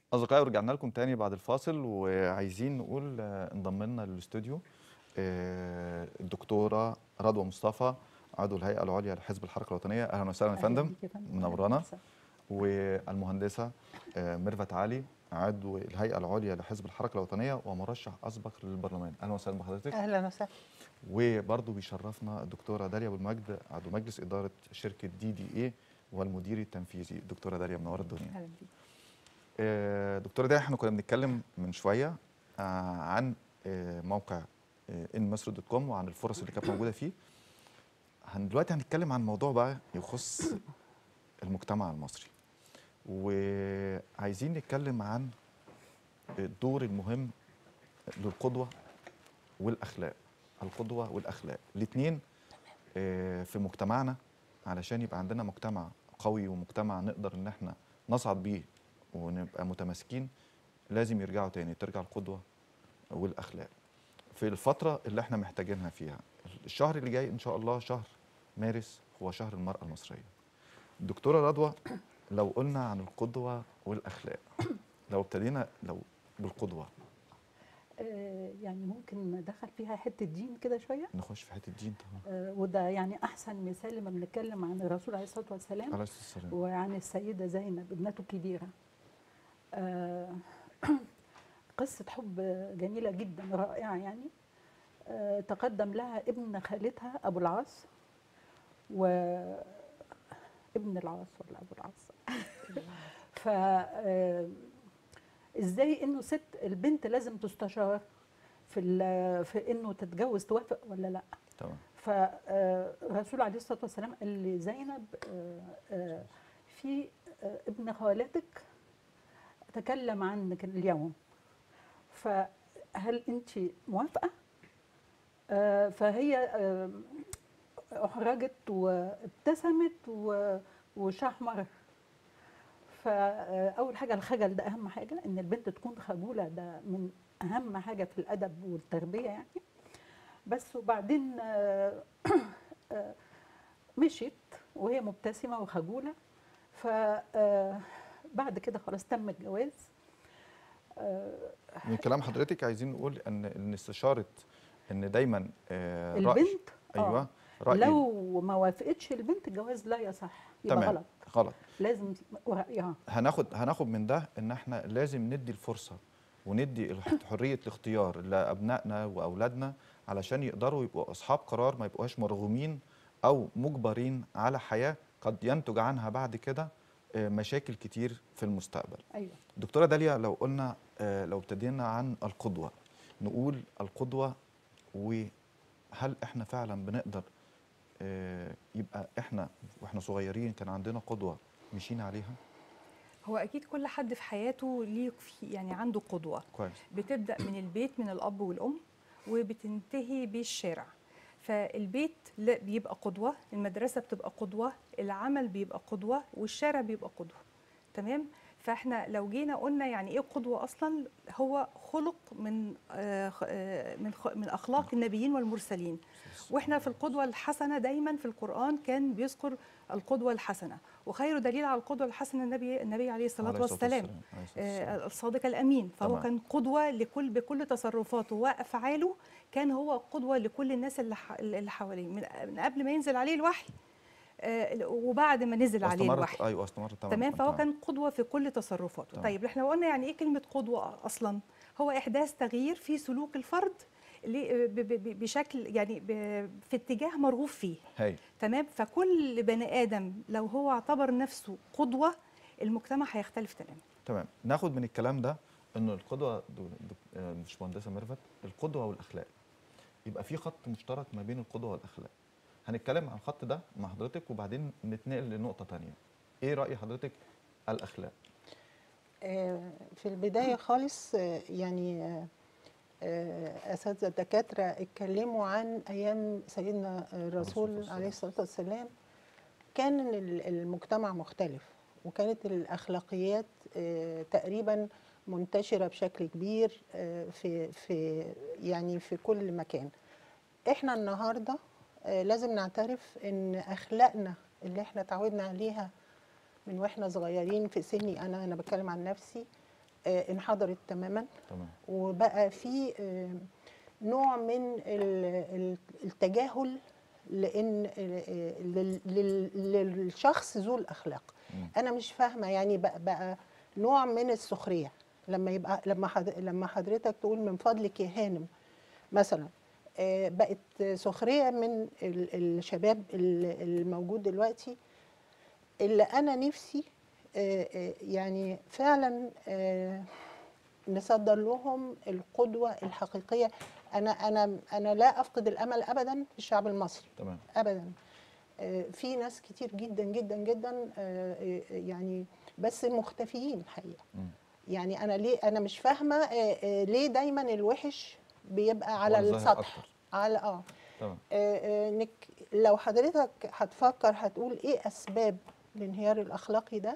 أصدقائي ورجعنا لكم تاني بعد الفاصل وعايزين نقول آه، انضم لنا للاستوديو آه، الدكتورة رضوى مصطفى عضو الهيئة العليا لحزب الحركة الوطنية أهلا وسهلا يا فندم منورانا والمهندسة آه، ميرفت علي عضو الهيئة العليا لحزب الحركة الوطنية ومرشح أسبق للبرلمان أهلا وسهلا بحضرتك اهلا وسهلا وبرضه بيشرفنا الدكتورة داليا أبو المجد عضو مجلس إدارة شركة دي دي إيه والمدير التنفيذي الدكتورة داليا منورة الدنيا اهلا بيك آه، دكتورة داليا احنا كنا بنتكلم من شوية آه، عن آه، موقع ان مصر دوت كوم وعن الفرص اللي كانت موجودة فيه هن دلوقتي هنتكلم عن موضوع بقى يخص المجتمع المصري وعايزين نتكلم عن الدور المهم للقدوة والأخلاق القدوة والأخلاق الاثنين في مجتمعنا علشان يبقى عندنا مجتمع قوي ومجتمع نقدر ان احنا نصعد بيه ونبقى متماسكين لازم يرجعوا تاني ترجع القدوة والأخلاق في الفترة اللي احنا محتاجينها فيها الشهر اللي جاي إن شاء الله شهر مارس هو شهر المرأة المصرية دكتورة رضوى لو قلنا عن القدوة والأخلاق لو ابتدينا لو بالقدوة آه، يعني ممكن ندخل فيها حته دين كده شويه نخش في حتة الدين طبعا آه، وده يعني احسن مثال لما بنتكلم عن الرسول عليه الصلاه والسلام عليه الصلاة والسلام وعن السيده زينب ابنته الكبيره آه، قصه حب جميله جدا رائعه يعني آه، تقدم لها ابن خالتها ابو العاص و ابن العاص ولا ابو العاص ف آه، ازاي انه ست البنت لازم تستشار في ال- في انه تتجوز توافق ولا لا تمام فالرسول عليه الصلاه والسلام قال لزينب آه، آه، في آه، ابن خالتك تكلم عنك اليوم فهل انت موافقه آه، فهي آه، احرجت وابتسمت و- وشحمر فاول حاجه الخجل ده اهم حاجه ان البنت تكون خجوله ده من اهم حاجه في الادب والتربيه يعني بس وبعدين آه، آه، مشيت وهي مبتسمه وخجوله فبعد كده خلاص تم الجواز آه، من كلام حضرتك عايزين نقول ان ان استشارة ان دايما آه، رأي البنت ايوه آه، رأي لو ما وافقتش البنت الجواز لا يصح يبقى تمام. غلط غلط لازم رايها هناخد هناخد من ده ان احنا لازم ندي الفرصه وندي الح- حريه الاختيار لابنائنا واولادنا علشان يقدروا يبقوا اصحاب قرار ما يبقوش مرغومين او مجبرين على حياه قد ينتج عنها بعد كده آه، مشاكل كتير في المستقبل. ايوه دكتوره داليا لو قلنا آه، لو ابتدينا عن القدوه نقول القدوه وهل احنا فعلا بنقدر آه، يبقى احنا واحنا صغيرين كان عندنا قدوه مشينا عليها؟ هو اكيد كل حد في حياته ليه في يعني عنده قدوه كويس بتبدا من البيت من الاب والام وبتنتهي بالشارع فالبيت لا بيبقى قدوه المدرسه بتبقى قدوه العمل بيبقى قدوه والشارع بيبقى قدوه تمام فاحنا لو جينا قلنا يعني ايه قدوه اصلا هو خلق من آه، خ- آه، من خ- من اخلاق النبيين والمرسلين واحنا في القدوه الحسنه دايما في القران كان بيذكر القدوه الحسنه وخير دليل على القدوه الحسنه النبي النبي عليه الصلاه عليه والسلام عليه الصلاة والسلام. آه، الصادق الامين فهو تمام. كان قدوه لكل بكل تصرفاته وافعاله كان هو قدوه لكل الناس اللي ح- اللي حواليه من من قبل ما ينزل عليه الوحي آه، وبعد ما نزل عليه واستمرت- الوحي ايوه استمرت تمام تمام فهو كان قدوه في كل تصرفاته تمام. طيب احنا قلنا يعني ايه كلمه قدوه اصلا هو احداث تغيير في سلوك الفرد ل- ب- ب- ب- بشكل يعني ب- في اتجاه مرغوب فيه هاي تمام فكل بني ادم لو هو اعتبر نفسه قدوه المجتمع هيختلف تماما تمام ناخد من الكلام ده ان القدوه دو- دو- آه، مش مهندسه ميرفت القدوه والاخلاق يبقى في خط مشترك ما بين القدوه والاخلاق هنتكلم عن الخط ده مع حضرتك وبعدين نتنقل لنقطه تانية ايه راي حضرتك الاخلاق آه، في البداية خالص آه، يعني آه، آه، أساتذة الدكاترة اتكلموا عن أيام سيدنا الرسول والسلام. عليه الصلاة والسلام كان ال- المجتمع مختلف وكانت الأخلاقيات آه، تقريبا منتشرة بشكل كبير آه، في في يعني في كل مكان احنا النهارده آه، لازم نعترف ان اخلاقنا اللي احنا اتعودنا عليها من واحنا صغيرين في سني انا انا بتكلم عن نفسي آه، انحدرت تماما تمام وبقى في آه، نوع من ال- ال- التجاهل لان آه، لل- لل- للشخص ذو الاخلاق مم. انا مش فاهمه يعني بقى, بقى نوع من السخريه لما يبقى لما حد لما حضرتك تقول من فضلك يا هانم مثلا آه، بقت سخريه من ال- الشباب ال- الموجود دلوقتي اللي انا نفسي آه، آه، يعني فعلا آه، نصدر لهم القدوه الحقيقيه انا انا انا لا افقد الامل ابدا في الشعب المصري تمام ابدا آه، في ناس كتير جدا جدا جدا آه، آه، يعني بس مختفيين الحقيقه مم. يعني انا ليه انا مش فاهمه آه، آه، ليه دايما الوحش بيبقى على هو الظاهر السطح أكتر. على اه تمام آه، آه، نك لو حضرتك هتفكر هتقول ايه اسباب الانهيار الاخلاقي ده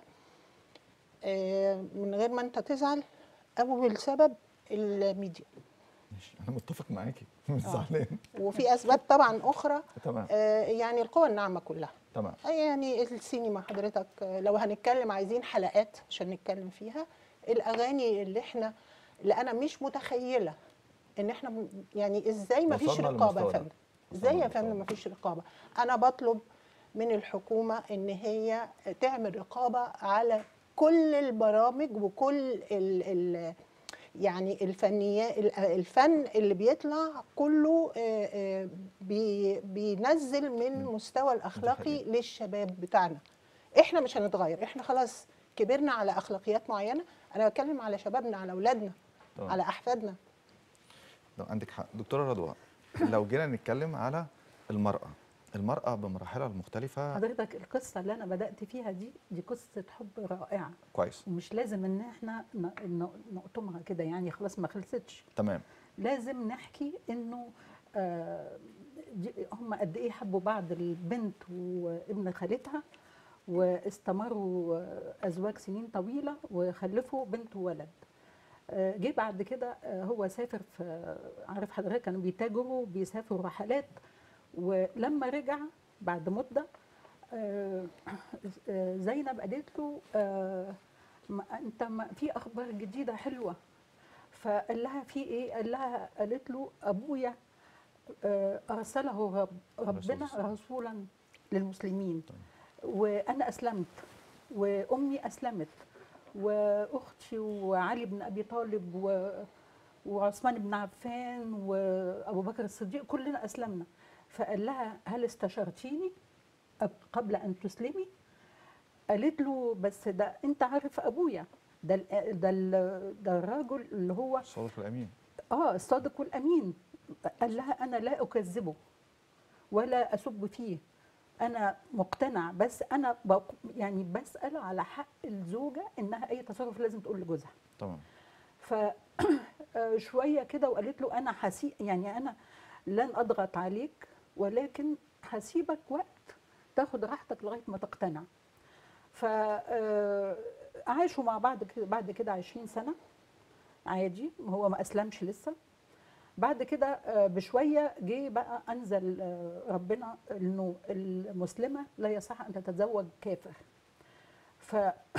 آه، من غير ما انت تزعل اول سبب الميديا ماشي انا متفق معاكي مش زعلان وفي اسباب طبعا اخرى تمام آه، يعني القوى الناعمه كلها تمام يعني السينما حضرتك آه، لو هنتكلم عايزين حلقات عشان نتكلم فيها الاغاني اللي احنا اللي انا مش متخيله ان احنا م- يعني ازاي ما فيش وصلنا رقابه يا للمستوى ده. فندم ازاي يا وصلنا فندم للمستوى ما فيش رقابه انا بطلب من الحكومه ان هي تعمل رقابه على كل البرامج وكل ال ال يعني الفنيات الفن اللي بيطلع كله آه، آه، بي- بينزل من مستوى الاخلاقي حقيقة. للشباب بتاعنا احنا مش هنتغير احنا خلاص كبرنا على اخلاقيات معينه انا بتكلم على شبابنا على اولادنا تمام. على احفادنا لو عندك حق دكتوره رضوى لو جينا نتكلم على المراه المراه بمراحلها المختلفه حضرتك القصه اللي انا بدات فيها دي دي قصه حب رائعه كويس ومش لازم ان احنا ن- ن- نقطمها كده يعني خلاص ما خلصتش تمام لازم نحكي انه آه، دي- هم قد ايه حبوا بعض البنت وابن خالتها واستمروا آه، ازواج سنين طويله وخلفوا بنت وولد آه، جه بعد كده آه، هو سافر في عارف حضرتك كانوا بيتاجروا بيسافروا رحلات ولما رجع بعد مده آه، آه، زينب قالت له آه، ما انت ما في اخبار جديده حلوه فقال لها في ايه قال لها قالت له ابويا آه، ارسله رب ربنا الرسول. رسولا للمسلمين وانا اسلمت وامي اسلمت واختي وعلي بن ابي طالب و وعثمان بن عفان وابو بكر الصديق كلنا اسلمنا فقال لها هل استشرتيني أب- قبل ان تسلمي قالت له بس ده انت عارف ابويا ده ال- ده ال- ده الراجل اللي هو الصادق الامين اه الصادق والامين قال لها انا لا اكذبه ولا اسب فيه انا مقتنع بس انا بق- يعني بسال على حق الزوجه انها اي تصرف لازم تقول لجوزها تمام ف آه، شويه كده وقالت له انا حسي يعني انا لن اضغط عليك ولكن هسيبك وقت تاخد راحتك لغايه ما تقتنع ف آه، عاشوا مع بعض كده بعد كده 20 سنه عادي هو ما اسلمش لسه بعد كده آه، بشويه جه بقى انزل آه، ربنا انه المسلمه لا يصح ان تتزوج كافر ف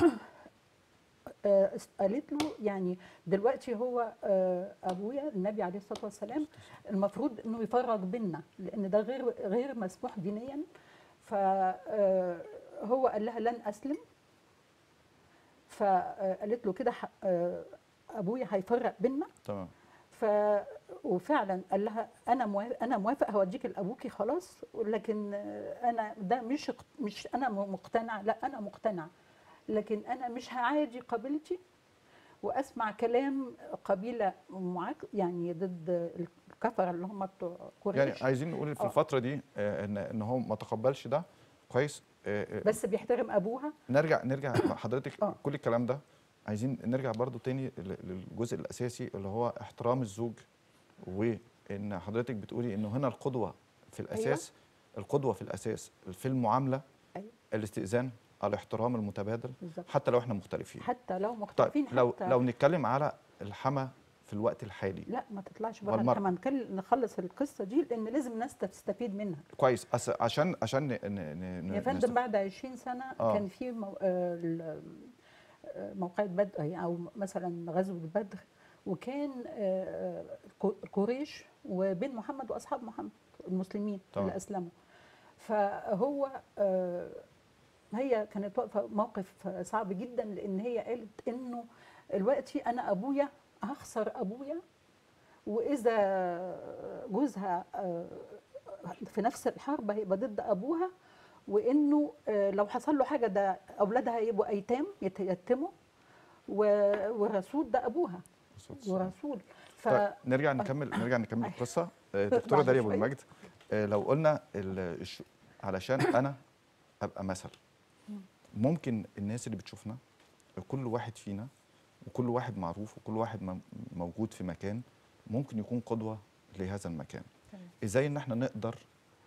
آه، قالت له يعني دلوقتي هو آه، ابويا النبي عليه الصلاه والسلام المفروض انه يفرق بينا لان ده غير غير مسموح دينيا فهو قال لها لن اسلم فقالت له كده ح- آه، ابويا هيفرق بينا تمام ف وفعلا قال لها انا موافق انا موافق هوديك لابوكي خلاص لكن آه، انا ده مش اق- مش انا م- مقتنع لا انا مقتنع لكن انا مش هعادي قبيلتي واسمع كلام قبيله معاك يعني ضد الكفره اللي هم بتوع قريش يعني عايزين نقول في آه. الفتره دي آه، ان ان هو ما تقبلش ده كويس آه، آه، بس بيحترم ابوها نرجع نرجع مع حضرتك آه. كل الكلام ده عايزين نرجع برضو تاني ل- للجزء الاساسي اللي هو احترام الزوج وان حضرتك بتقولي انه هنا القدوه في الاساس القدوه في الاساس في المعامله أيوة. الاستئذان الاحترام المتبادل بالظبط حتى لو احنا مختلفين حتى لو طيب مختلفين لو حتى لو نتكلم على الحما في الوقت الحالي لا ما تطلعش بره والمرأة. احنا هنكل- نخلص القصه دي لان لازم الناس تستفيد منها كويس أس- عشان عشان ن- ن- ن- يا نستف- فندم بعد 20 سنه آه. كان في مو... آه ال- آه، موقعة بدر او مثلا غزوه بدر وكان آه، آه، قريش وبين محمد واصحاب محمد المسلمين طبعا. اللي اسلموا فهو آه، هي كانت واقفه موقف صعب جدا لان هي قالت انه دلوقتي انا ابويا هخسر ابويا واذا جوزها آه، في نفس الحرب هيبقى ضد ابوها وانه آه، لو حصل له حاجه ده اولادها هيبقوا ايتام يت- يتموا و- والرسول ده ابوها ورسول ف طيب نرجع نكمل نرجع نكمل القصه آه، دكتوره بعد داليا ابو شوية. المجد آه، لو قلنا ال- الش- علشان انا ابقى مثل ممكن الناس اللي بتشوفنا كل واحد فينا وكل واحد معروف وكل واحد م- موجود في مكان ممكن يكون قدوه لهذا المكان تمام. ازاي ان احنا نقدر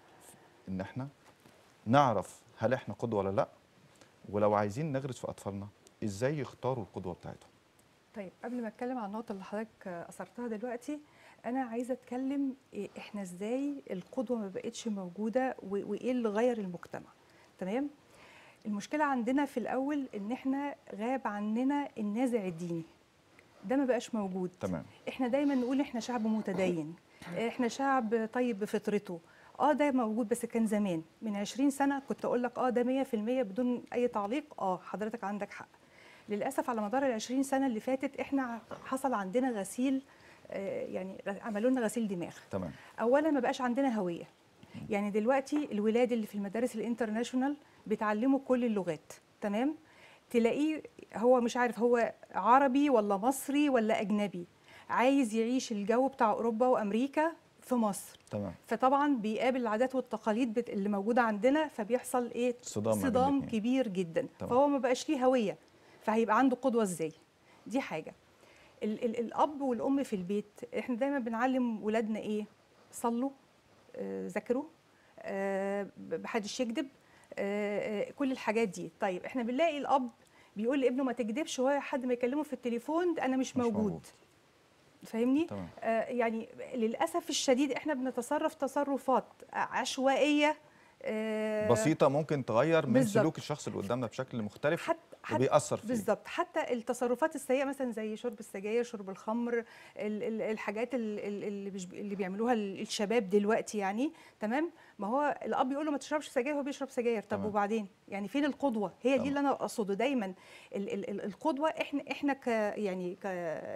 ان احنا نعرف هل احنا قدوه ولا لا ولو عايزين نغرس في اطفالنا ازاي يختاروا القدوه بتاعتهم طيب قبل ما اتكلم عن النقطه اللي حضرتك اثرتها دلوقتي انا عايزه اتكلم إيه احنا ازاي القدوه ما بقتش موجوده و- وايه اللي غير المجتمع تمام المشكله عندنا في الاول ان احنا غاب عننا النازع الديني ده ما بقاش موجود تمام احنا دايما نقول احنا شعب متدين احنا شعب طيب بفطرته اه ده موجود بس كان زمان من 20 سنه كنت اقول لك اه ده 100% بدون اي تعليق اه حضرتك عندك حق للاسف على مدار ال 20 سنه اللي فاتت احنا حصل عندنا غسيل آه، يعني عملوا لنا غسيل دماغ تمام اولا ما بقاش عندنا هويه يعني دلوقتي الولاد اللي في المدارس الانترناشونال بيتعلموا كل اللغات تمام تلاقيه هو مش عارف هو عربي ولا مصري ولا اجنبي عايز يعيش الجو بتاع اوروبا وامريكا في مصر تمام فطبعا بيقابل العادات والتقاليد بت- اللي موجوده عندنا فبيحصل ايه صدام ما بين صدام الاتنين. كبير جدا تمام. فهو ما بقاش ليه هويه فهيبقى عنده قدوه ازاي دي حاجه ال ال الاب والام في البيت احنا دايما بنعلم ولادنا ايه صلوا آه، ذاكروا آه، ب- محدش يكذب آه، آه، كل الحاجات دي طيب احنا بنلاقي الاب بيقول لابنه ما تكذبش وهو حد ما يكلمه في التليفون ده انا مش, مش موجود, موجود. فاهمني تمام آه، يعني للاسف الشديد احنا بنتصرف تصرفات عشوائيه آه، بسيطه ممكن تغير من بالظبط. سلوك الشخص اللي قدامنا بشكل مختلف حتى حتى وبيأثر فيه بالظبط حتى التصرفات السيئه مثلا زي شرب السجاير شرب الخمر ال- ال- الحاجات ال- ال- اللي بيش- اللي بيعملوها ال- الشباب دلوقتي يعني تمام ما هو الاب يقول له ما تشربش سجاير هو بيشرب سجاير طب تمام. وبعدين يعني فين القدوه هي تمام. دي اللي انا اقصده دايما ال ال ال القدوه احنا احنا ك يعني ك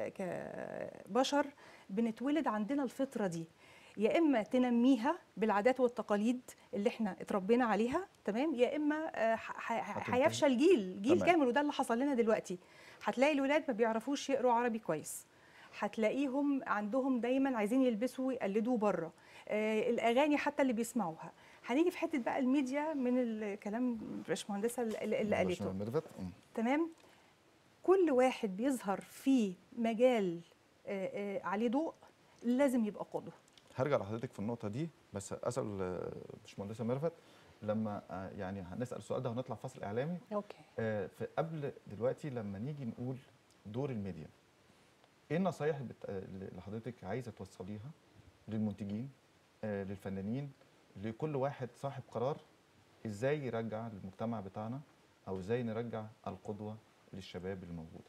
كبشر بنتولد عندنا الفطره دي يا اما تنميها بالعادات والتقاليد اللي احنا اتربينا عليها تمام يا اما آه، ح- ح- هتنتهي. هيفشل جيل جيل تمام. كامل وده اللي حصل لنا دلوقتي هتلاقي الولاد ما بيعرفوش يقروا عربي كويس هتلاقيهم عندهم دايما عايزين يلبسوا ويقلدوا بره آه الاغاني حتى اللي بيسمعوها هنيجي في حته بقى الميديا من الكلام باشمهندسه اللي, اللي قالته باشا ميرفت مم. تمام كل واحد بيظهر في مجال آه آه عليه ضوء لازم يبقى قدوه هرجع لحضرتك في النقطه دي بس اسال آه، باشمهندسه ميرفت لما آه، يعني هنسال السؤال ده وهنطلع فاصل اعلامي اوكي آه، في قبل دلوقتي لما نيجي نقول دور الميديا ايه النصايح اللي بت- اللي حضرتك عايزه توصليها للمنتجين آه، للفنانين لكل واحد صاحب قرار ازاي يرجع للمجتمع بتاعنا او ازاي نرجع القدوه للشباب الموجوده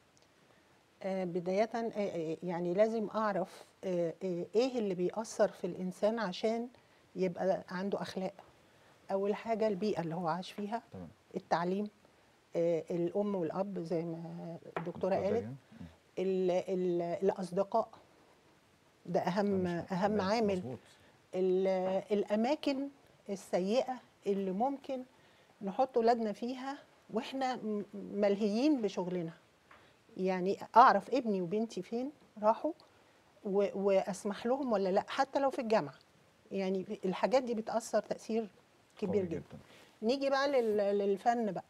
آه، بداية آه، آه، يعني لازم أعرف آه، آه، إيه اللي بيأثر في الإنسان عشان يبقى عنده أخلاق أول حاجة البيئة اللي هو عاش فيها تمام التعليم آه، الأم والأب زي ما الدكتورة دكتور قالت داليا؟ مم. ال- ال- الأصدقاء ده أهم مش- أهم تمام، عامل مظبوط. ال- الأماكن السيئة اللي ممكن نحط ولادنا فيها واحنا م- ملهيين بشغلنا يعني أعرف ابني وبنتي فين راحوا و- وأسمح لهم ولا لا حتى لو في الجامعة يعني الحاجات دي بتأثر تأثير كبير قوي جدا نيجي بقى لل- للفن بقى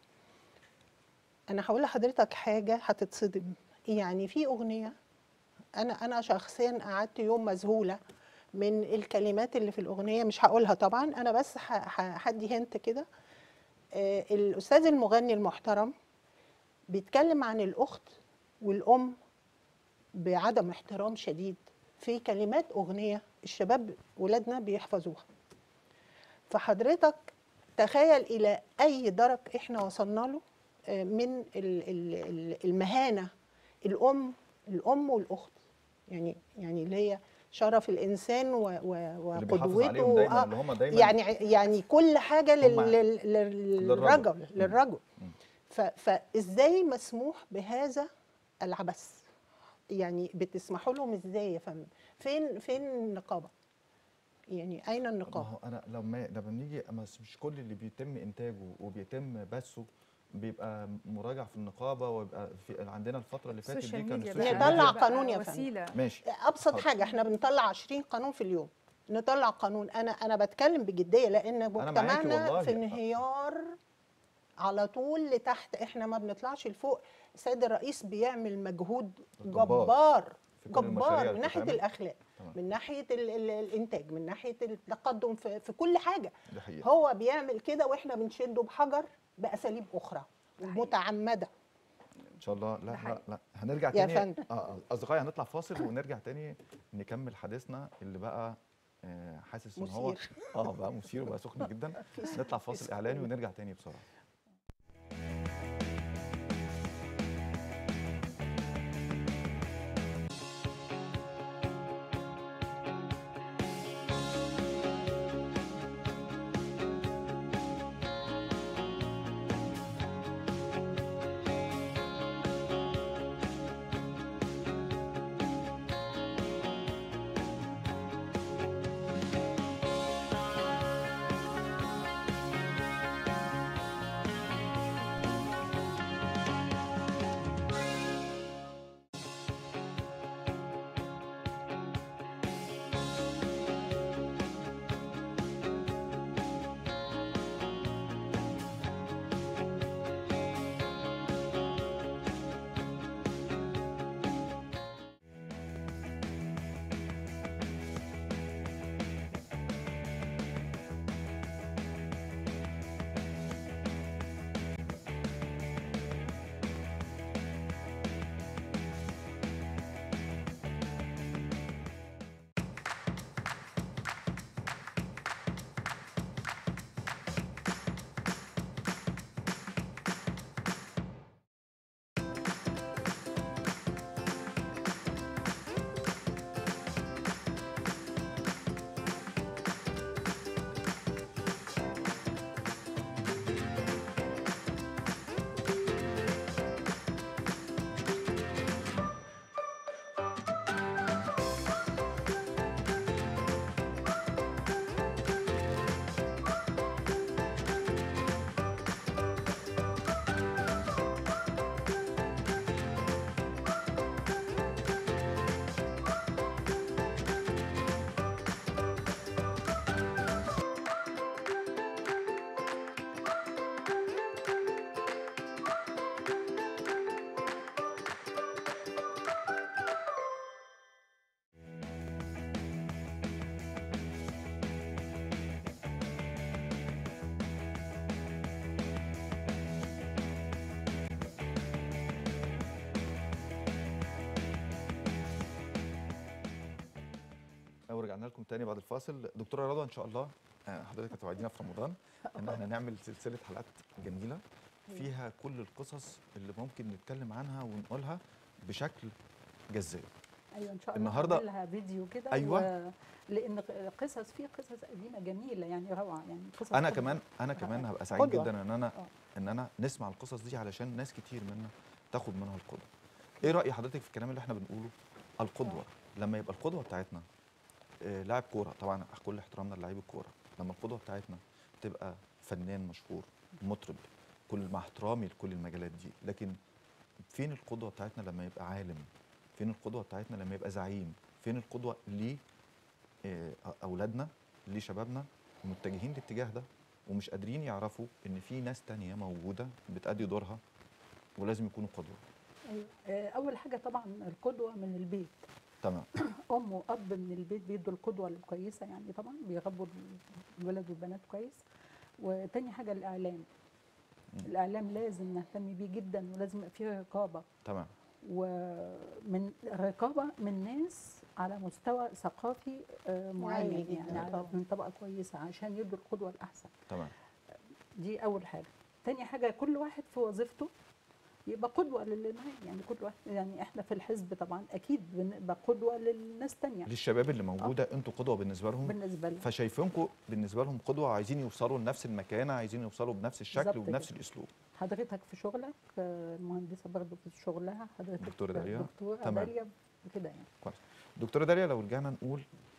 انا هقول لحضرتك حاجه هتتصدم يعني في اغنيه انا انا شخصيا قعدت يوم مذهوله من الكلمات اللي في الاغنيه مش هقولها طبعا انا بس ه- ه- هدي هنت كده آه، الاستاذ المغني المحترم بيتكلم عن الاخت والام بعدم احترام شديد في كلمات اغنيه الشباب ولادنا بيحفظوها فحضرتك تخيل الى اي درك احنا وصلنا له آه، من ال- ال- ال- المهانه الام الام والاخت يعني يعني اللي هي شرف الانسان و- و- اللي بيحافظ عليهم وقدوته دايما آه، اللي هم دايما يعني يعني كل حاجه لل هم لل لل- للرجل للرجل مم. ف- فازاي مسموح بهذا العبث يعني بتسمحوا لهم ازاي يا فندم فين فين النقابه يعني اين ما النقابه هو انا لما لما بنيجي أما مش كل اللي بيتم انتاجه وبيتم بثه بيبقى مراجع في النقابه ويبقى في عندنا الفتره اللي فاتت دي السوشيال كان ميديا السوشيال بقى نطلع ميديا- بقى قانون يا فندم. وسيله ماشي ابسط حاضر. حاجه احنا بنطلع 20 قانون في اليوم نطلع قانون انا انا بتكلم بجديه لان معاكي مجتمعنا والله. في انهيار على طول لتحت احنا ما بنطلعش لفوق السيد الرئيس بيعمل مجهود جبار. جبار في كل المشاريع جبار اللي من ناحيه بتتعمل. الاخلاق تمام. من ناحيه ال ال الانتاج من ناحيه التقدم في, في كل حاجه دي حقيقه هو بيعمل كده واحنا بنشده بحجر باساليب اخرى حقيقي. متعمده ان شاء الله لا ده لا حقيقي. لا هنرجع يا تاني فندم. اه آه، اصدقائي هنطلع فاصل ونرجع تاني نكمل حديثنا اللي بقى آه، حاسس ان هو مثير. اه بقى مثير وبقى سخن جدا نطلع فاصل اعلاني ونرجع تاني بسرعه ورجعنا لكم تاني بعد الفاصل دكتوره رضوى ان شاء الله آه، حضرتك هتوعدينا في رمضان ان احنا نعمل سلسله حلقات جميله فيها كل القصص اللي ممكن نتكلم عنها ونقولها بشكل جذاب ايوه ان شاء الله النهاردة- نعملها فيديو كده أيوة. و... لان قصص في قصص قديمه جميله يعني روعه يعني قصص انا قدوة. كمان انا آه، كمان آه. هبقى سعيد قدوة. جدا ان انا آه. ان انا نسمع القصص دي علشان ناس كتير منا تاخد منها القدوه ايه راي حضرتك في الكلام اللي احنا بنقوله القدوه لما يبقى القدوه بتاعتنا آه، لاعب كوره طبعا كل احترامنا للاعيب الكوره لما القدوه بتاعتنا تبقى فنان مشهور مطرب كل مع احترامي لكل المجالات دي لكن فين القدوه بتاعتنا لما يبقى عالم فين القدوه بتاعتنا لما يبقى زعيم فين القدوه ل اولادنا لشبابنا متجهين الاتجاه ده ومش قادرين يعرفوا ان في ناس تانية موجوده بتأدي دورها ولازم يكونوا قدوه أيوة. آه، اول حاجه طبعا القدوه من البيت تمام ام واب من البيت بيدوا القدوه الكويسه يعني طبعا بيربوا الولد والبنات كويس وتاني حاجه الاعلام مم. الاعلام لازم نهتم بيه جدا ولازم يبقى فيه رقابه تمام ومن رقابه من ناس على مستوى ثقافي آه، معين جدا يعني على- طبعاً. من طبقه كويسه عشان يدوا القدوه الاحسن تمام دي اول حاجه تاني حاجه كل واحد في وظيفته يبقى قدوه للي معاه يعني كل واحد يعني احنا في الحزب طبعا اكيد بنبقى قدوه للناس تانية للشباب اللي موجوده انتوا قدوه بالنسبه لهم بالنسبه لنا فشايفينكم بالنسبه لهم قدوه عايزين يوصلوا لنفس المكانه عايزين يوصلوا بنفس الشكل بالظبط وبنفس كده. الاسلوب حضرتك في شغلك آه، المهندسه برضه في شغلها حضرتك دكتورة داليا. دكتوره تمام. داليا كده يعني كويس دكتوره داليا لو رجعنا نقول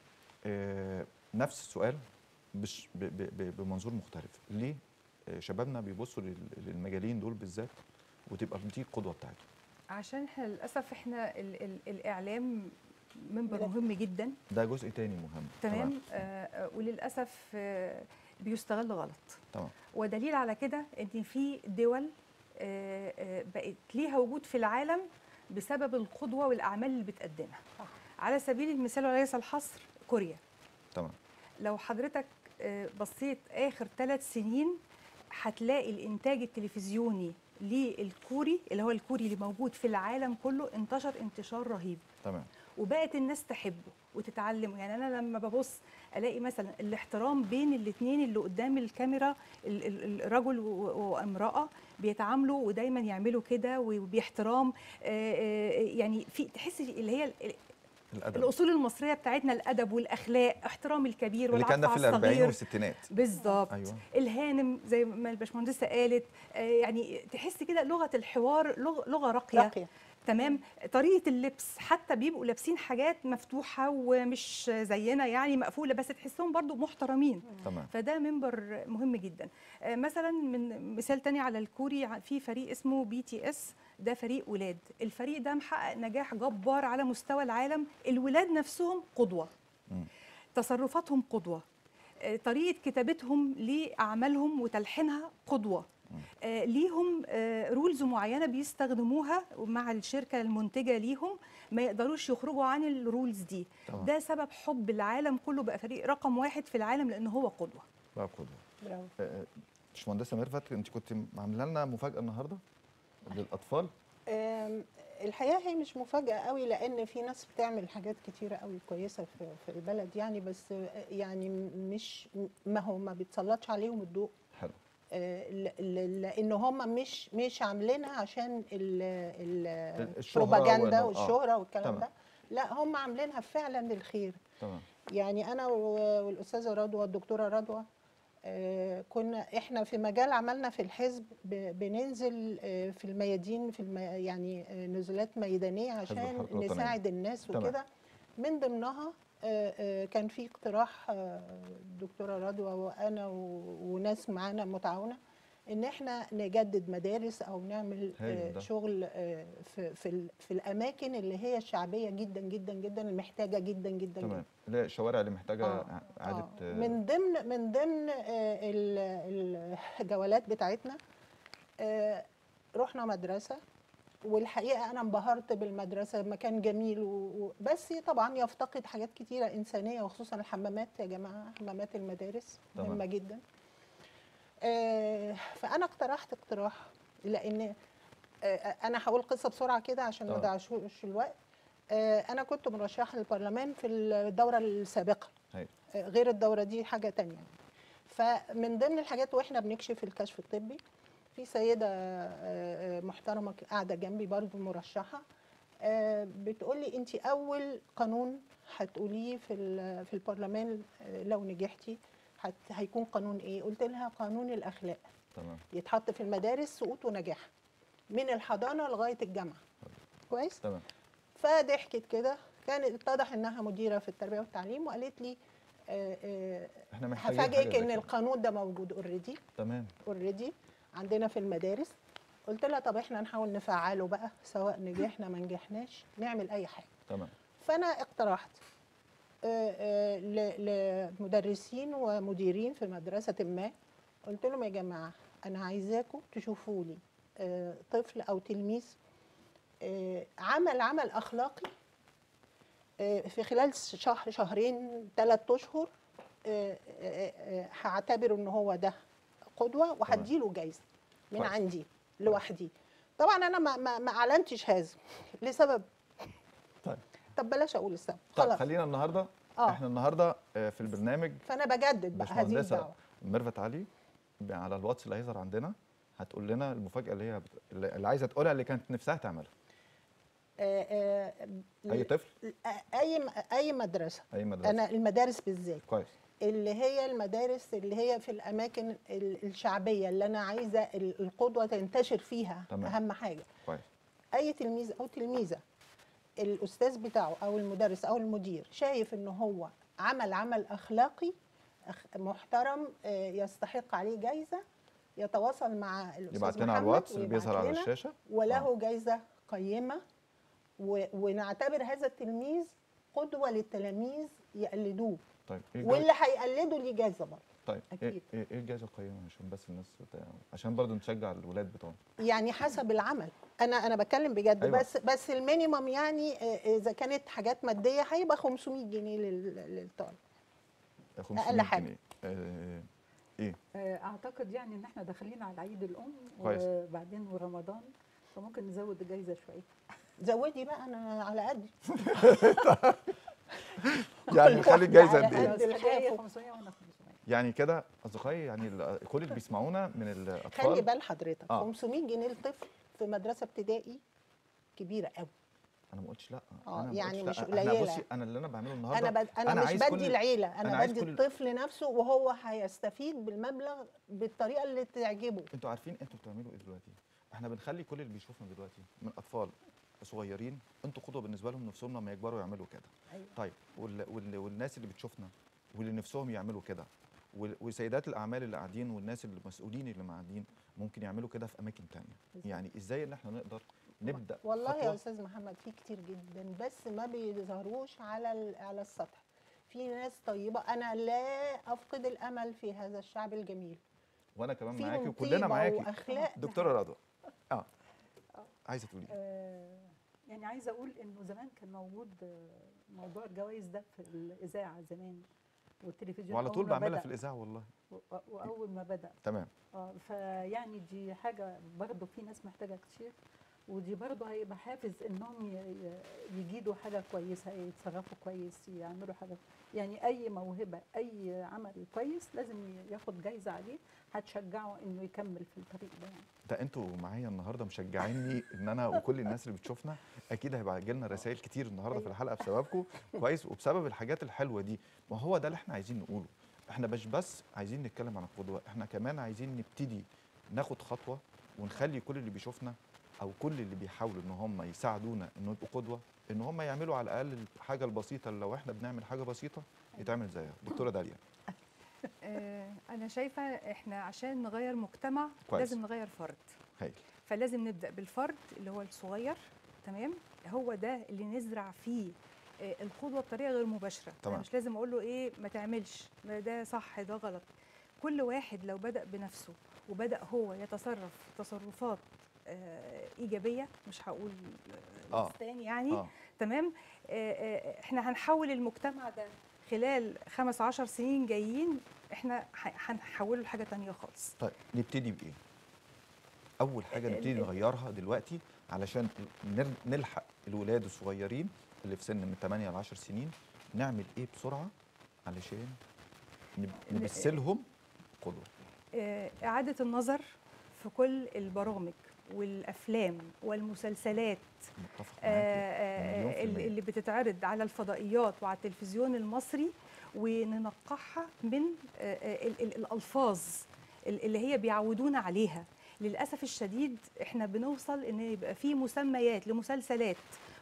آه نفس السؤال بش ب ب ب بمنظور مختلف ليه آه شبابنا بيبصوا لل- للمجالين دول بالذات وتبقى دي القدوه بتاعتهم عشان احنا للاسف احنا ال ال الاعلام منبر بلا- مهم جدا ده جزء تاني مهم تمام آه آه، وللاسف آه بيستغل غلط تمام ودليل على كده ان في دول آه، آه، بقت ليها وجود في العالم بسبب القدوه والاعمال اللي بتقدمها صح. على سبيل المثال وليس الحصر كوريا تمام لو حضرتك آه، بصيت اخر ثلاث سنين هتلاقي الانتاج التلفزيوني للكوري اللي هو الكوري اللي موجود في العالم كله انتشر انتشار رهيب تمام وبقت الناس تحبه وتتعلمه يعني انا لما ببص الاقي مثلا الاحترام بين الاثنين اللي قدام الكاميرا ال- ال- الرجل و- وامراه بيتعاملوا ودايما يعملوا كده وباحترام آه، آه، يعني في تحسي اللي هي ال- الادب الاصول المصريه بتاعتنا الادب والاخلاق احترام الكبير اللي كان ده والعطف في على الاربعين الصغير والستينات بالظبط ايوه الهانم زي ما الباشمهندسه قالت آه، يعني تحس كده لغه الحوار لغ- لغه راقيه راقيه تمام طريقه اللبس حتى بيبقوا لابسين حاجات مفتوحه ومش زينا يعني مقفوله بس تحسهم برضو محترمين تمام فده منبر مهم جدا آه، مثلا من مثال تاني على الكوري ع- في فريق اسمه بي تي اس ده فريق ولاد الفريق ده محقق نجاح جبار على مستوى العالم الولاد نفسهم قدوه مم. تصرفاتهم قدوه آه، طريقه كتابتهم لاعمالهم وتلحينها قدوه آه، ليهم رولز معينه بيستخدموها مع الشركه المنتجه ليهم ما يقدروش يخرجوا عن الرولز دي تمام. ده سبب حب العالم كله بقى فريق رقم واحد في العالم لان هو قدوه بقى قدوه برافو آه، آه، باشمهندسه ميرفت انت كنت عامله لنا مفاجاه النهارده للاطفال آم، الحقيقه هي مش مفاجاه قوي لان في ناس بتعمل حاجات كتيره قوي كويسه في في البلد يعني بس آه، يعني مش ما هو ما بيتسلطش عليهم الضوء حلو آه، ل- ل- لان هم مش مش عاملينها عشان ال- ال- الشهرة البروباجندا وإنه- آه، والشهره والكلام تمام. ده لا هم عاملينها فعلا للخير تمام يعني انا و- والاستاذه رضوى الدكتوره رضوى آه، كنا احنا في مجال عملنا في الحزب ب- بننزل آه، في الميادين في الم... يعني آه، نزولات ميدانيه عشان الحركة الوطنية. نساعد الناس تمام. وكده من ضمنها آه، آه، كان في اقتراح آه، الدكتوره رضوى وانا و- وناس معانا متعاونه ان احنا نجدد مدارس او نعمل هايل آه، ده. شغل آه، في في ال- في الاماكن اللي هي شعبيه جدا جدا جدا المحتاجه جدا جدا جدا تمام اللي هي الشوارع اللي محتاجه آه، اعاده آه. آه، من ضمن من ضمن آه، ال- الجولات بتاعتنا آه، رحنا مدرسه والحقيقه انا انبهرت بالمدرسه مكان جميل و... و- بس طبعا يفتقد حاجات كتيره انسانيه وخصوصا الحمامات يا جماعه حمامات المدارس تمام. مهمه جدا آه، فانا اقترحت اقتراح لان آه، انا هقول قصه بسرعه كده عشان ما تمام. اضيعش الوقت آه، انا كنت مرشحه للبرلمان في الدوره السابقه هايل. آه، غير الدوره دي حاجه تانية فمن ضمن الحاجات واحنا بنكشف الكشف الطبي في سيده آه، آه، محترمه قاعده جنبي برضو مرشحه آه، بتقولي انت اول قانون هتقوليه في ال- في البرلمان آه، لو نجحتي هت- هيكون قانون ايه قلت لها قانون الاخلاق تمام يتحط في المدارس سقوط ونجاح من الحضانه لغايه الجامعه كويس تمام فضحكت كده كان اتضح انها مديره في التربيه والتعليم وقالت لي آه، آه، احنا محتاجين حاجة هفاجئك زي ان كده. القانون ده موجود اوريدي تمام اوريدي عندنا في المدارس قلت لها طب احنا نحاول نفعله بقى سواء نجحنا ما نجحناش نعمل اي حاجه تمام فانا اقترحت آه، آه، ل- لمدرسين ومديرين في مدرسه ما قلت لهم يا جماعه انا عايزاكم تشوفوا لي آه، طفل او تلميذ آه، عمل عمل اخلاقي آه، في خلال شهر شهرين ثلاث اشهر آه، آه، آه، هعتبر ان هو ده قدوه وهديله جايزه من كويس. عندي لوحدي طبعا انا ما ما, ما اعلنتش هذا لسبب طيب طب بلاش اقول السبب طيب خلاص خلينا النهارده آه. احنا النهارده آه، في البرنامج فانا بجدد بقى هذه باشمهندسه الدعوه ميرفت علي ب- على الواتس اللي هيظهر عندنا هتقول لنا المفاجاه اللي هي بت... اللي عايزه تقولها اللي كانت نفسها تعملها آه، آه، اي طفل اي اي مدرسه اي مدرسه انا المدارس بالذات كويس اللي هي المدارس اللي هي في الاماكن ال- الشعبيه اللي انا عايزه ال- القدوه تنتشر فيها تمام. اهم حاجه كويس اي تلميذ او تلميذه الاستاذ بتاعه او المدرس او المدير شايف ان هو عمل عمل اخلاقي أخ- محترم آه، يستحق عليه جايزه يتواصل مع الاستاذ يبعت لنا على محمد الواتس اللي ويبعت بيظهر على لنا الشاشه وله جايزه قيمه و- ونعتبر هذا التلميذ قدوه للتلاميذ يقلدوه طيب ايه واللي الجايزة- هيقلده ليه جايزه برضه طيب ايه أكيد. ايه إيه الجائزه القيمه عشان بس الناس ت- عشان برضو نشجع الولاد بتوعنا يعني حسب العمل انا انا بتكلم بجد أيوة. أيوة. بس بس المينيمم يعني آه، اذا كانت حاجات ماديه هيبقى 500 جنيه لل- للطالب 500 حاجة. جنيه آه ايه آه، اعتقد يعني ان احنا داخلين على عيد الام كويس. وبعدين ورمضان فممكن نزود الجايزه شويه زودي بقى انا على قدي يعني نخلي الجايزه على قد ايه قد بس هي الحافه 500 وانا 500 يعني كده اصدقائي يعني ال- كل اللي بيسمعونا من خلي الاطفال بال حضرتك آه. 500 جنيه لطفل في مدرسه ابتدائي كبيره قوي انا ما قلتش لا آه، انا ما يعني قلتش مش لا. احنا قليلة. بصي انا اللي انا بعمله النهارده انا بد... انا, أنا مش عايز بدي كل- العيله أنا انا, عايز بدي كل- الطفل نفسه وهو هيستفيد بالمبلغ بالطريقه اللي تعجبه انتوا عارفين انتوا بتعملوا ايه دلوقتي احنا بنخلي كل اللي بيشوفنا دلوقتي من اطفال صغيرين انتوا قدوه بالنسبه لهم نفسهم لما يكبروا يعملوا كده أيوة. طيب وال... وال... والناس اللي بتشوفنا واللي نفسهم يعملوا كده وال... وسيدات الاعمال اللي قاعدين والناس اللي المسؤولين اللي قاعدين ممكن يعملوا كده في اماكن تانية بالظبط. يعني ازاي ان احنا نقدر نبدا والله خطوة؟ يا استاذ محمد في كتير جدا بس ما بيظهروش على ال- على السطح في ناس طيبه انا لا افقد الامل في هذا الشعب الجميل وانا كمان فيهم معاكي وكلنا طيبة معاكي واخلاق دكتوره رضوى اه عايزه تقولي إيه؟ آه، يعني عايزه اقول انه زمان كان موجود آه، موضوع الجوائز ده في الاذاعه زمان والتلفزيون وعلى أول طول ما بعملها بدأ. في الاذاعه والله و- واول ما بدا تمام اه فيعني دي حاجه برضه في ناس محتاجه كتير ودي برضه هيبقى حافز انهم ي- ي- يجيدوا حاجه كويسه يتصرفوا كويس يعملوا حاجه يعني اي موهبه اي عمل كويس لازم ي- ياخد جايزه عليه هتشجعه انه يكمل في الطريق ده يعني ده انتوا معايا النهارده مشجعيني ان انا وكل الناس اللي بتشوفنا اكيد هيبقى لنا رسائل كتير النهارده في الحلقه بسببكم كويس وبسبب الحاجات الحلوه دي ما هو ده اللي احنا عايزين نقوله احنا مش بس عايزين نتكلم عن القدوه احنا كمان عايزين نبتدي ناخد خطوه ونخلي كل اللي بيشوفنا او كل اللي بيحاولوا ان هم يساعدونا انه يبقوا قدوه ان هم يعملوا على الاقل الحاجه البسيطه اللي لو احنا بنعمل حاجه بسيطه يتعمل زيها دكتوره داليا آه، انا شايفه احنا عشان نغير مجتمع كويس. لازم نغير فرد هايل فلازم نبدا بالفرد اللي هو الصغير تمام هو ده اللي نزرع فيه آه، القدوه بطريقه غير مباشره تمام. أنا مش لازم اقول له ايه ما تعملش ما ده صح ده غلط كل واحد لو بدا بنفسه وبدا هو يتصرف تصرفات آه، ايجابيه مش هقول آه. آه. تاني يعني اه تمام آه، آه، احنا هنحول المجتمع ده خلال خمس عشر سنين جايين احنا ه- هنحوله لحاجه تانية خالص طيب نبتدي بايه اول حاجه ال- نبتدي ال- نغيرها دلوقتي علشان نر- نلحق الولاد الصغيرين اللي في سن من 8 ل 10 سنين نعمل ايه بسرعه علشان نب- ن- نبث لهم قدوه آه، إعادة النظر في كل البرامج والأفلام والمسلسلات متفق آه، معاكي مليون آه، في اللي المية. اللي بتتعرض على الفضائيات وعلى التلفزيون المصري وننقحها من آه، آه، ال- ال- الألفاظ ال- اللي هي بيعودونا عليها للأسف الشديد احنا بنوصل ان يبقى في مسميات لمسلسلات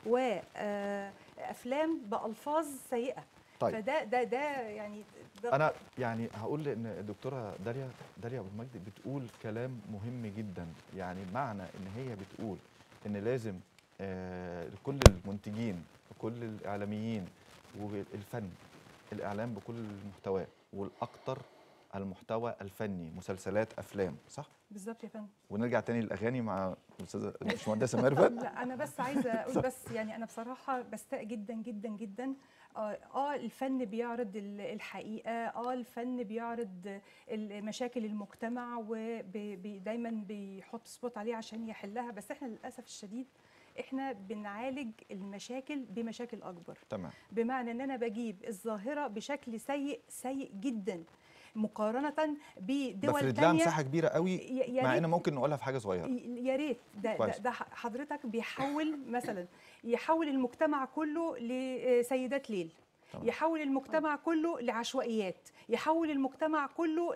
وأفلام بألفاظ سيئة طيب فده ده ده يعني ده انا يعني هقول ان الدكتوره داليا داليا ابو المجد بتقول كلام مهم جدا يعني معنى ان هي بتقول ان لازم آه كل المنتجين وكل الاعلاميين والفن الاعلام بكل محتواه والاكثر المحتوى الفني مسلسلات افلام صح بالظبط يا فندم ونرجع تاني للاغاني مع الاستاذه الباشمهندسه ميرفت لا انا بس عايزه اقول بس يعني انا بصراحه بستاء جدا جدا جدا اه آه، الفن بيعرض ال- الحقيقه اه الفن بيعرض ال- مشاكل المجتمع ودايما بيحط سبوت عليه عشان يحلها بس احنا للاسف الشديد احنا بنعالج المشاكل بمشاكل اكبر تمام بمعنى ان انا بجيب الظاهره بشكل سيء سيء جدا مقارنه بدول بفرد لها تانية مساحه كبيره قوي ي- يا مع ريت ان ممكن نقولها في حاجه صغيره يا ريت ده, ده, كويس. ده حضرتك بيحول مثلا يحول المجتمع كله لسيدات ليل تمام. يحول المجتمع كله لعشوائيات يحول المجتمع كله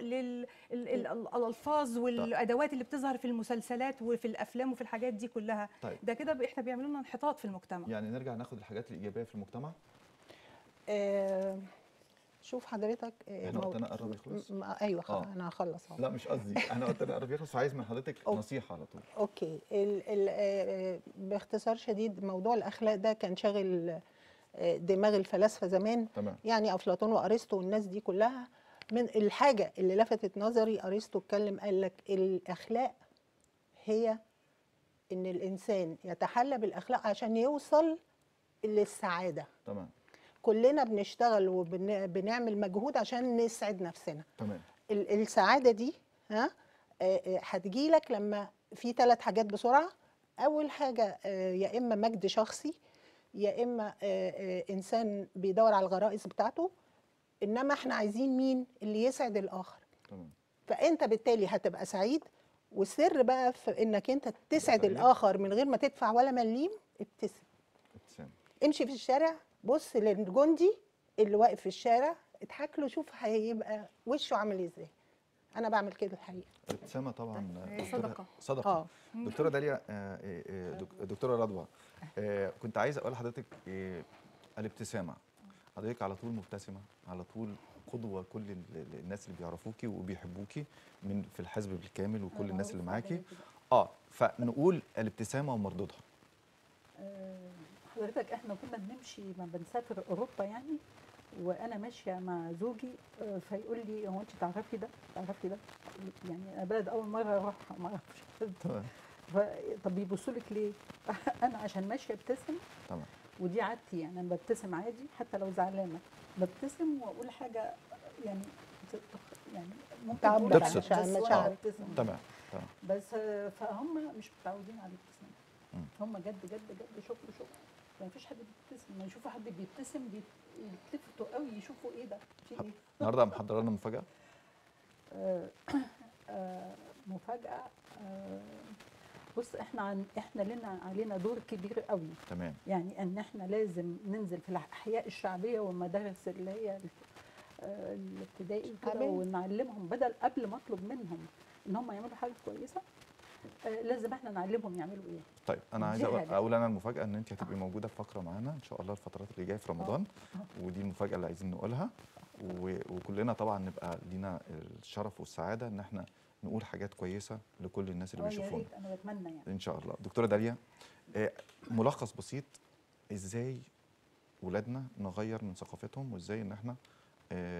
للالفاظ والادوات اللي بتظهر في المسلسلات وفي الافلام وفي الحاجات دي كلها طيب ده كده ب- احنا بيعملوا لنا انحطاط في المجتمع يعني نرجع ناخد الحاجات الايجابيه في المجتمع آه، شوف حضرتك آه، احنا مو- وقتنا قرب يخلص م- م- ايوه خلاص آه. انا هخلص اهو لا مش قصدي احنا وقتنا قرب يخلص فعايز من حضرتك أوكي. نصيحه على طول اوكي ال ال آه، باختصار شديد موضوع الاخلاق ده كان شاغل آه، دماغ الفلاسفه زمان تمام يعني افلاطون وارسطو والناس دي كلها من الحاجه اللي لفتت نظري ارسطو اتكلم قال لك الاخلاق هي ان الانسان يتحلى بالاخلاق عشان يوصل للسعاده تمام كلنا بنشتغل وبنعمل مجهود عشان نسعد نفسنا تمام ال- السعاده دي ها آه، آه، هتجيلك لما في ثلاث حاجات بسرعه اول حاجه آه، يا اما مجد شخصي يا اما آه، آه، انسان بيدور على الغرائز بتاعته انما احنا عايزين مين اللي يسعد الاخر تمام فانت بالتالي هتبقى سعيد والسر بقى في انك انت تسعد سعيد. الاخر من غير ما تدفع ولا مليم ابتسم ابتسام امشي في الشارع بص للجندي اللي واقف في الشارع اضحك له شوف هيبقى وشه عامل ازاي انا بعمل كده الحقيقه الابتسامه طبعا هي دكتورة- صدقة. صدقه اه دكتوره داليا آه، آه، آه، دك- دكتوره رضوى آه، كنت عايز اقول لحضرتك آه، الابتسامه حضرتك على طول مبتسمه على طول قدوه كل ال- ال- الناس اللي بيعرفوكي وبيحبوكي من في الحزب بالكامل وكل الناس اللي معاكي اه فنقول الابتسامه ومردودها آه، حضرتك احنا كنا بنمشي ما بنسافر اوروبا يعني وانا ماشيه مع زوجي آه، فيقول لي هو انت تعرفي ده تعرفي ده يعني انا بلد اول مره اروحها ما اعرفش تمام ف- طب بيبصوا لك ليه انا عشان ماشيه ابتسم تمام ودي عادتي يعني انا ببتسم عادي حتى لو زعلانه ببتسم واقول حاجه يعني ت- يعني ممكن تعبر أقول عن بس مشاعر- وأنا مشاعرك. ببتسم. تمام تمام بس آه، فهم مش متعودين على الابتسام مم. هم جد جد جد شغل شغل ما فيش حد بيبتسم لما يشوفوا حد بيبتسم بيت- يتلفتوا قوي يشوفوا ايه ده في ايه النهارده محضره لنا مفاجاه آه، آه، مفاجاه آه، بص احنا عن احنا لنا علينا دور كبير قوي تمام يعني ان احنا لازم ننزل في الاحياء الشعبيه والمدارس اللي هي ال- آه، الابتدائي وكده تمام. ونعلمهم بدل قبل ما اطلب منهم ان هم يعملوا حاجه كويسه آه، لازم احنا نعلمهم يعملوا ايه طيب انا عايز دي أقول- حاجة. اقول انا المفاجاه ان انت هتبقي موجوده في فقره معانا ان شاء الله الفترات اللي جايه في رمضان ودي المفاجاه اللي عايزين نقولها و- وكلنا طبعا نبقى لينا الشرف والسعاده ان احنا نقول حاجات كويسه لكل الناس اللي آه، يا بيشوفونا ريت انا بتمنى يعني ان شاء الله دكتوره داليا آه، ملخص بسيط ازاي ولادنا نغير من ثقافتهم وازاي ان احنا آه،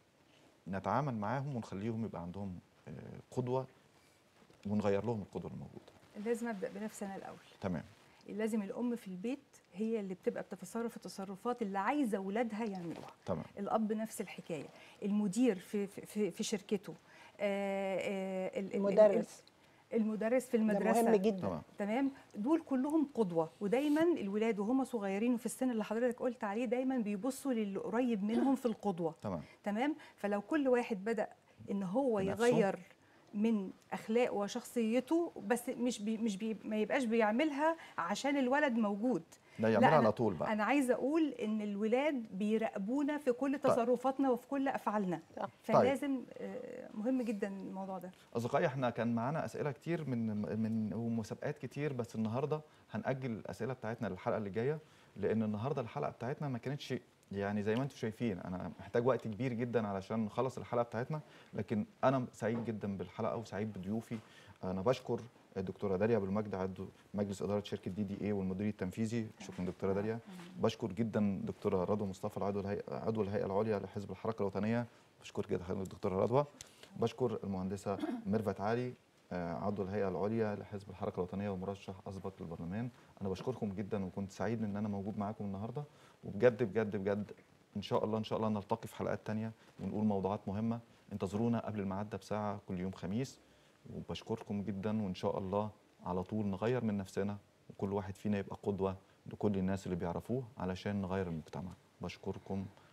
نتعامل معاهم ونخليهم يبقى عندهم آه، قدوه ونغير لهم القدوه الموجوده لازم ابدا بنفسي الاول تمام لازم الام في البيت هي اللي بتبقى بتتصرف التصرفات اللي عايزه اولادها يعملوها تمام الاب نفس الحكايه المدير في في, في شركته آه، آه، ال- ال- المدرس المدرس في ده المدرسه مهم جدا تمام تمام دول كلهم قدوه ودايما الولاد وهم صغيرين وفي السن اللي حضرتك قلت عليه دايما بيبصوا للي قريب منهم في القدوه تمام تمام فلو كل واحد بدا ان هو بنفسه. يغير من اخلاقه وشخصيته بس مش بي مش بي ما يبقاش بيعملها عشان الولد موجود لا يعملها أنا- على طول بقى انا عايزه اقول ان الولاد بيراقبونا في كل تصرفاتنا وفي كل افعالنا صح. فلازم آه، مهم جدا الموضوع ده اصدقائي احنا كان معانا اسئله كتير من من ومسابقات كتير بس النهارده هنأجل الاسئله بتاعتنا للحلقه اللي جايه لان النهارده الحلقه بتاعتنا ما كانتش يعني زي ما انتم شايفين انا محتاج وقت كبير جدا علشان نخلص الحلقه بتاعتنا لكن انا سعيد جدا بالحلقه وسعيد بضيوفي انا بشكر الدكتوره داليا بالمجد عضو مجلس اداره شركه دي دي اي والمدير التنفيذي شكرا دكتوره داليا بشكر جدا دكتوره رضوى مصطفى العضو الهيئه عضو الهيئه العليا لحزب الحركه الوطنيه بشكر جدا حضرتك دكتوره رضوى بشكر المهندسه ميرفت علي آه، عضو الهيئه العليا لحزب الحركه الوطنيه ومرشح اسبق للبرلمان انا بشكركم جدا وكنت سعيد ان انا موجود معاكم النهارده وبجد بجد بجد ان شاء الله ان شاء الله نلتقي في حلقات تانية ونقول موضوعات مهمه انتظرونا قبل الميعاد ده بساعه كل يوم خميس وبشكركم جدا وان شاء الله على طول نغير من نفسنا وكل واحد فينا يبقى قدوه لكل الناس اللي بيعرفوه علشان نغير المجتمع بشكركم